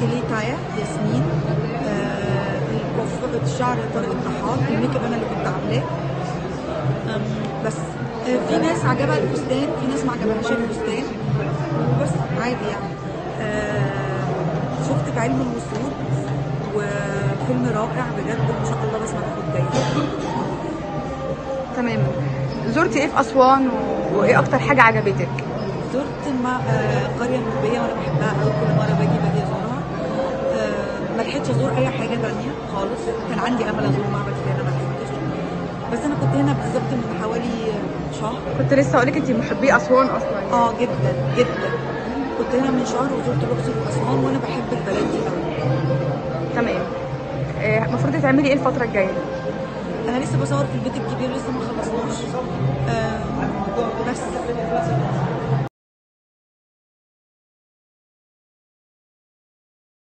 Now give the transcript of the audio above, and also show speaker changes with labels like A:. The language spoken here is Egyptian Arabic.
A: إلي تايا ياسمين آه، الكوافير الشعر طارق الطحان الميك اب انا اللي كنت عاملاه أم، بس آه، في ناس عجبها الفستان في ناس ما عجبهاش الفستان وبس عادي يعني آه، شفت في علم الوصول وفيلم رائع بجد ما شاء الله بس ما تاخد جايزه
B: تمام زرتي ايه في اسوان و- وايه اكتر حاجه عجبتك
A: زرت مع آه، قرية نوبية وأنا بحبها أوي كل مرة باجي باجي أزورها آه، ما لحقتش أزور أي حاجة تانية خالص كان عندي أمل أزور معبد فيلة ما لحقتش بس أنا كنت هنا بالظبط من حوالي شهر
B: كنت لسه اقولك انت محبي اسوان اصلا
A: اه جدا جدا كنت هنا من شهر وزرت الأقصر وأسوان وأنا بحب البلد دي أوي
B: تمام آه، المفروض تعملي ايه الفتره الجايه
A: أنا لسه بصور في البيت الكبير لسه ما خلصناش آه، بس